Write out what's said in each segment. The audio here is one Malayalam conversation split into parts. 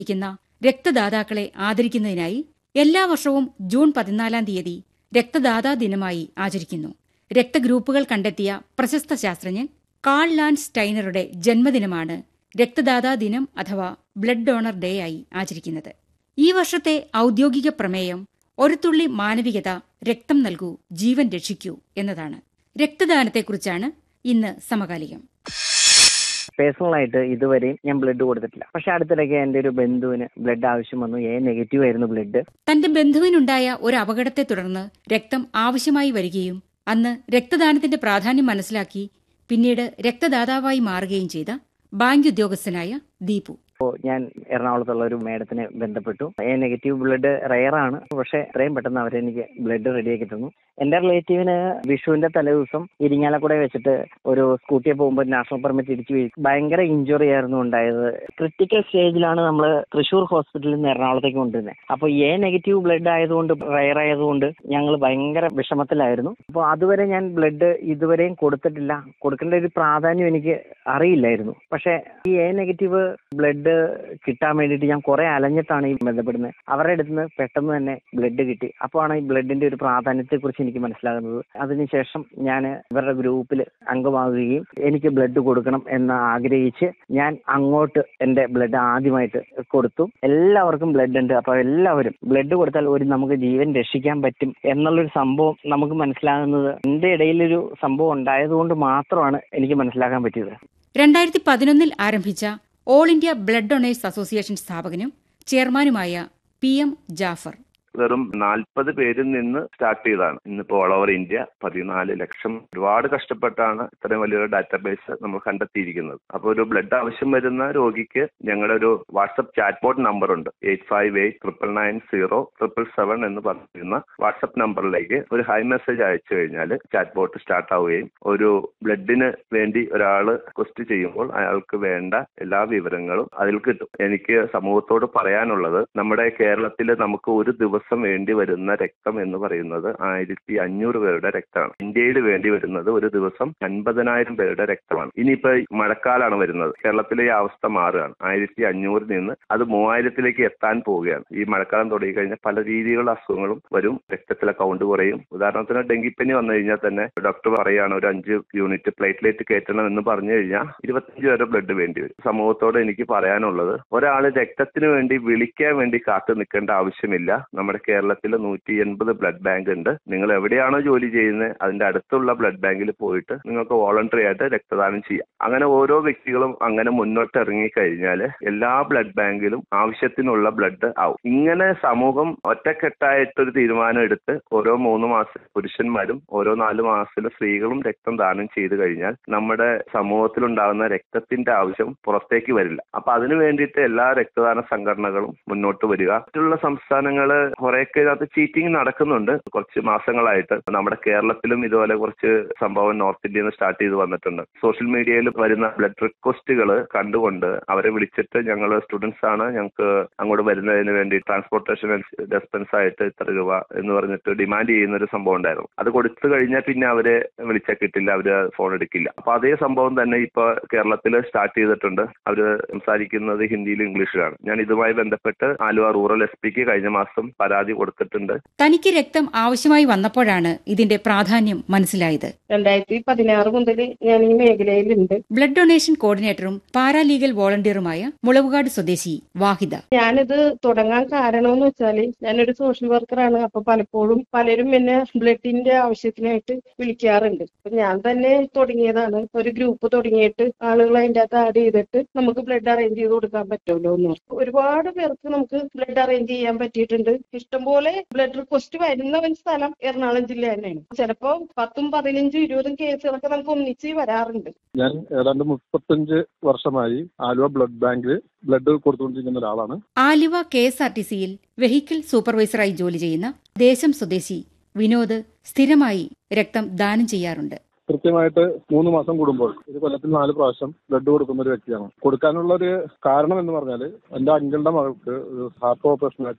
ഇരിക്കുന്ന രക്തദാതാക്കളെ ആദരിക്കുന്നതിനായി എല്ലാ വർഷവും ജൂൺ പതിനാലാം തീയതി രക്തദാതാ ദിനമായി ആചരിക്കുന്നു രക്തഗ്രൂപ്പുകൾ കണ്ടെത്തിയ പ്രശസ്ത ശാസ്ത്രജ്ഞൻ കാൾ ലാൻഡ് സ്റ്റൈനറുടെ ജന്മദിനമാണ് രക്തദാതാ ദിനം അഥവാ ബ്ലഡ് ഡോണർ ഡേ ആയി ആചരിക്കുന്നത് ഈ വർഷത്തെ ഔദ്യോഗിക പ്രമേയം ഒരു തുള്ളി മാനവികത രക്തം നൽകൂ ജീവൻ രക്ഷിക്കൂ എന്നതാണ് രക്തദാനത്തെക്കുറിച്ചാണ് ഇന്ന് സമകാലികം പേഴ്സണലായിട്ട് ഇതുവരെയും ഞാൻ ബ്ലഡ് കൊടുത്തിട്ടില്ല പക്ഷെ അടുത്തിടയ്ക്ക് എൻ്റെ ഒരു ബന്ധുവിന് ബ്ലഡ് ആവശ്യം വന്നു എ നെഗറ്റീവ് ആയിരുന്നു ബ്ലഡ് തന്റെ ബന്ധുവിനുണ്ടായ ഒരു അപകടത്തെ തുടർന്ന് രക്തം ആവശ്യമായി വരികയും അന്ന് രക്തദാനത്തിന്റെ പ്രാധാന്യം മനസ്സിലാക്കി പിന്നീട് രക്തദാതാവായി മാറുകയും ചെയ്ത ബാങ്ക് ഉദ്യോഗസ്ഥനായ ദീപു അപ്പോൾ ഞാൻ എറണാകുളത്തുള്ള ഒരു മേഡത്തിനെ ബന്ധപ്പെട്ടു എ നെഗറ്റീവ് ബ്ലഡ് റെയർ ആണ് പക്ഷെ എത്രയും പെട്ടെന്ന് അവരെനിക്ക് ബ്ലഡ് റെഡിയാക്കി തന്നു എൻ്റെ റിലേറ്റീവിന് വിഷുവിന്റെ തലേദിവസം ഇരിങ്ങാലക്കുട വെച്ചിട്ട് ഒരു സ്കൂട്ടിയെ പോകുമ്പോൾ നാഷണൽ പെർമിറ്റ് ഇടിച്ചു വീഴ്ച ഭയങ്കര ഇഞ്ചുറി ആയിരുന്നു ഉണ്ടായത് ക്രിട്ടിക്കൽ സ്റ്റേജിലാണ് നമ്മൾ തൃശ്ശൂർ ഹോസ്പിറ്റലിൽ നിന്ന് എറണാകുളത്തേക്ക് കൊണ്ടുവരുന്നത് അപ്പോൾ എ നെഗറ്റീവ് ബ്ലഡ് ആയതുകൊണ്ട് റെയർ ആയതുകൊണ്ട് ഞങ്ങൾ ഭയങ്കര വിഷമത്തിലായിരുന്നു അപ്പോൾ അതുവരെ ഞാൻ ബ്ലഡ് ഇതുവരെയും കൊടുത്തിട്ടില്ല കൊടുക്കേണ്ട ഒരു പ്രാധാന്യം എനിക്ക് അറിയില്ലായിരുന്നു പക്ഷേ ഈ എ നെഗറ്റീവ് ബ്ലഡ് കിട്ടാൻ വേണ്ടിയിട്ട് ഞാൻ കുറെ അലഞ്ഞിട്ടാണ് ഈ ബന്ധപ്പെടുന്നത് അവരുടെ അടുത്ത് നിന്ന് പെട്ടെന്ന് തന്നെ ബ്ലഡ് കിട്ടി അപ്പോഴാണ് ഈ ബ്ലഡിന്റെ ഒരു പ്രാധാന്യത്തെ കുറിച്ച് എനിക്ക് മനസ്സിലാകുന്നത് അതിനുശേഷം ഞാൻ ഇവരുടെ ഗ്രൂപ്പിൽ അംഗമാകുകയും എനിക്ക് ബ്ലഡ് കൊടുക്കണം എന്ന് ആഗ്രഹിച്ച് ഞാൻ അങ്ങോട്ട് എൻ്റെ ബ്ലഡ് ആദ്യമായിട്ട് കൊടുത്തു എല്ലാവർക്കും ബ്ലഡ് ഉണ്ട് അപ്പോൾ എല്ലാവരും ബ്ലഡ് കൊടുത്താൽ ഒരു നമുക്ക് ജീവൻ രക്ഷിക്കാൻ പറ്റും എന്നുള്ളൊരു സംഭവം നമുക്ക് മനസ്സിലാകുന്നത് എൻ്റെ ഇടയിലൊരു സംഭവം ഉണ്ടായതുകൊണ്ട് മാത്രമാണ് എനിക്ക് മനസ്സിലാക്കാൻ പറ്റിയത് രണ്ടായിരത്തി പതിനൊന്നിൽ ആരംഭിച്ച All India blood donors association സ്ഥാപകനും ചെയർമാനുമായ പി എം ജാഫർ വെറും നാൽപ്പത് പേരിൽ നിന്ന് സ്റ്റാർട്ട് ചെയ്തതാണ് ഇന്നിപ്പോ ഓൾ ഓവർ ഇന്ത്യ പതിനാല് ലക്ഷം ഒരുപാട് കഷ്ടപ്പെട്ടാണ് ഇത്രയും വലിയൊരു ഡാറ്റാബേസ് നമ്മൾ കണ്ടെത്തിയിരിക്കുന്നത് അപ്പോൾ ഒരു ബ്ലഡ് ആവശ്യം വരുന്ന രോഗിക്ക് ഞങ്ങളുടെ ഒരു വാട്സപ്പ് ചാറ്റ് ബോട്ട് നമ്പർ ഉണ്ട് eight five eight triple nine zero triple seven എന്ന് പറയുന്ന വാട്സപ്പ് നമ്പറിലേക്ക് ഒരു ഹൈ മെസ്സേജ് അയച്ചു കഴിഞ്ഞാൽ ചാറ്റ് ബോട്ട് സ്റ്റാർട്ട് ആവുകയും ഒരു ബ്ലഡിന് വേണ്ടി ഒരാൾ റിക്വസ്റ്റ് ചെയ്യുമ്പോൾ അയാൾക്ക് വേണ്ട എല്ലാ വിവരങ്ങളും അതിൽ കിട്ടും എനിക്ക് സമൂഹത്തോട് പറയാനുള്ളത് നമ്മുടെ കേരളത്തിൽ നമുക്ക് ഒരു ദിവസം വേണ്ടി വരുന്ന രക്തം എന്ന് പറയുന്നത് ആയിരത്തി അഞ്ഞൂറ് പേരുടെ രക്തമാണ് ഇന്ത്യയിൽ വേണ്ടി വരുന്നത് ഒരു ദിവസം അൻപതിനായിരം പേരുടെ രക്തമാണ് ഇനിയിപ്പോ മഴക്കാലാണ് വരുന്നത് കേരളത്തിലെ ഈ അവസ്ഥ മാറുകയാണ് ആയിരത്തി അഞ്ഞൂറിൽ നിന്ന് അത് മൂവായിരത്തിലേക്ക് എത്താൻ പോവുകയാണ് ഈ മഴക്കാലം തുടങ്ങി കഴിഞ്ഞാൽ പല രീതിയിലുള്ള അസുഖങ്ങളും വരും രക്തത്തിലെ കൗണ്ട് കുറയും ഉദാഹരണത്തിന് ഡെങ്കിപ്പനി വന്നു കഴിഞ്ഞാൽ തന്നെ ഡോക്ടർ പറയുകയാണ് ഒരു അഞ്ച് യൂണിറ്റ് പ്ലേറ്റ്ലേറ്റ് കയറ്റണം എന്ന് പറഞ്ഞു കഴിഞ്ഞാൽ ഇരുപത്തഞ്ച് വരെ ബ്ലഡ് വേണ്ടി വരും സമൂഹത്തോട് എനിക്ക് പറയാനുള്ളത് ഒരാൾ രക്തത്തിന് വേണ്ടി വിളിക്കാൻ വേണ്ടി കാത്തു നിൽക്കേണ്ട ആവശ്യമില്ല നമ്മുടെ കേരളത്തിൽ നൂറ്റി എൺപത് ബ്ലഡ് ബാങ്ക് ഉണ്ട് നിങ്ങൾ എവിടെയാണോ ജോലി ചെയ്യുന്നത് അതിന്റെ അടുത്തുള്ള ബ്ലഡ് ബാങ്കിൽ പോയിട്ട് നിങ്ങൾക്ക് വോളണ്ടറി ആയിട്ട് രക്തദാനം ചെയ്യാം അങ്ങനെ ഓരോ വ്യക്തികളും അങ്ങനെ മുന്നോട്ട് ഇറങ്ങിക്കഴിഞ്ഞാൽ എല്ലാ ബ്ലഡ് ബാങ്കിലും ആവശ്യത്തിനുള്ള ബ്ലഡ് ആവും ഇങ്ങനെ സമൂഹം ഒറ്റക്കെട്ടായിട്ടൊരു തീരുമാനം എടുത്ത് ഓരോ മൂന്ന് മാസം പുരുഷന്മാരും ഓരോ നാല് മാസത്തിൽ സ്ത്രീകളും രക്തം ദാനം ചെയ്തു കഴിഞ്ഞാൽ നമ്മുടെ സമൂഹത്തിലുണ്ടാകുന്ന രക്തത്തിന്റെ ആവശ്യം പുറത്തേക്ക് വരില്ല അപ്പൊ അതിനു വേണ്ടിയിട്ട് എല്ലാ രക്തദാന സംഘടനകളും മുന്നോട്ട് വരിക മറ്റുള്ള സംസ്ഥാനങ്ങൾ കുറെയൊക്കെ ഇതിനകത്ത് ചീറ്റിംഗ് നടക്കുന്നുണ്ട് കുറച്ച് മാസങ്ങളായിട്ട് നമ്മുടെ കേരളത്തിലും ഇതുപോലെ കുറച്ച് സംഭവം നോർത്ത് ഇന്ത്യയിൽ നിന്ന് സ്റ്റാർട്ട് ചെയ്ത് വന്നിട്ടുണ്ട് സോഷ്യൽ മീഡിയയിൽ വരുന്ന ബ്ലഡ് റിക്വസ്റ്റുകൾ കണ്ടുകൊണ്ട് അവരെ വിളിച്ചിട്ട് ഞങ്ങൾ സ്റ്റുഡൻസ് ആണ് ഞങ്ങൾക്ക് അങ്ങോട്ട് വരുന്നതിന് വേണ്ടി ട്രാൻസ്പോർട്ടേഷൻ ഡെസ്പെൻസ് ആയിട്ട് ഇത്ര രൂപ എന്ന് പറഞ്ഞിട്ട് ഡിമാൻഡ് ചെയ്യുന്ന ഒരു സംഭവം ഉണ്ടായിരുന്നു അത് കൊടുത്തു കഴിഞ്ഞാൽ പിന്നെ അവരെ വിളിച്ചാൽ കിട്ടില്ല അവര് ഫോൺ എടുക്കില്ല അപ്പൊ അതേ സംഭവം തന്നെ ഇപ്പൊ കേരളത്തിൽ സ്റ്റാർട്ട് ചെയ്തിട്ടുണ്ട് അവര് സംസാരിക്കുന്നത് ഹിന്ദിയിലും ഇംഗ്ലീഷിലാണ് ഞാൻ ഇതുമായി ബന്ധപ്പെട്ട് ആലുവ റൂറൽ എസ് പിക്ക് കഴിഞ്ഞ മാസം പരാതി കൊടുത്തിട്ടുണ്ട് തനിക്ക് രക്തം ആവശ്യമായി വന്നപ്പോഴാണ് ഇതിന്റെ പ്രാധാന്യം മനസ്സിലായത് രണ്ടായിരത്തി പതിനാറ് മുതൽ ഞാൻ ഈ മേഖലയിലുണ്ട് ബ്ലഡ് ഡൊണേഷൻ കോർഡിനേറ്ററും പാരാലീഗൽ വോളണ്ടിയറുമായ മുളവുകാട് സ്വദേശി വാഹിദ ഞാനിത് തുടങ്ങാൻ കാരണം എന്ന് വെച്ചാല് ഞാനൊരു സോഷ്യൽ വർക്കറാണ് അപ്പൊ പലപ്പോഴും പലരും എന്നെ ബ്ലഡിന്റെ ആവശ്യത്തിനായിട്ട് വിളിക്കാറുണ്ട് അപ്പൊ ഞാൻ തന്നെ തുടങ്ങിയതാണ് ഒരു ഗ്രൂപ്പ് തുടങ്ങിയിട്ട് ആളുകൾ അതിന്റെ അകത്ത് ആഡ് ചെയ്തിട്ട് നമുക്ക് ബ്ലഡ് അറേഞ്ച് ചെയ്ത് കൊടുക്കാൻ പറ്റുമല്ലോ എന്ന് പറഞ്ഞു. ഒരുപാട് പേർക്ക് നമുക്ക് ബ്ലഡ് അറേഞ്ച് ചെയ്യാൻ പറ്റിയിട്ടുണ്ട് ഇഷ്ടംപോലെ ബ്ലഡ് റിക്വസ്റ്റ് വരുന്ന ഒരു സ്ഥലം എറണാകുളം ജില്ല തന്നെയാണ് ചിലപ്പോ പത്തും പതിനഞ്ചും ഇരുപതും കേസുകളൊക്കെ നമുക്ക് ഒന്നിച്ച് വരാറുണ്ട് ഞാൻ ഏതാണ്ട് മുപ്പത്തഞ്ച് വർഷമായി ആലുവ ബ്ലഡ് ബാങ്കിൽ ബ്ലഡ് കൊടുത്തുകൊണ്ടിരിക്കുന്ന ഒരാളാണ് Aluva K S R T സിയിൽ വെഹിക്കിൾ സൂപ്പർവൈസറായി ജോലി ചെയ്യുന്ന ദേശം സ്വദേശി വിനോദ് സ്ഥിരമായി രക്തം ദാനം ചെയ്യാറുണ്ട് കൃത്യമായിട്ട് മൂന്ന് മാസം കൂടുമ്പോൾ ഒരു കൊല്ലത്തിൽ നാല് പ്രാവശ്യം ബ്ലഡ് കൊടുക്കുന്ന ഒരു വ്യക്തിയാണ് കൊടുക്കാനുള്ള ഒരു കാരണം എന്ന് പറഞ്ഞാൽ എന്റെ അങ്കിളുടെ മകൾക്ക് ഒരു ഹാർട്ട് ഓപ്പറേഷൻ ആയിട്ട്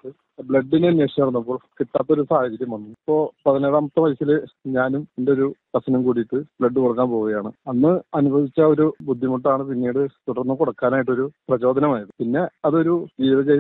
ബ്ലഡിനെ അന്വേഷിച്ച് നടന്നപ്പോൾ കിട്ടാത്തൊരു സാഹചര്യം വന്നു ഇപ്പോൾ പതിനേഴാമത്തെ വയസ്സിൽ ഞാനും എൻ്റെ ഒരു കസിനും കൂടിയിട്ട് ബ്ലഡ് കൊടുക്കാൻ പോവുകയാണ് അന്ന് അനുഭവിച്ച ഒരു ബുദ്ധിമുട്ടാണ് പിന്നീട് തുടർന്ന് കൊടുക്കാനായിട്ടൊരു പ്രചോദനമായത് പിന്നെ അതൊരു ജീവിത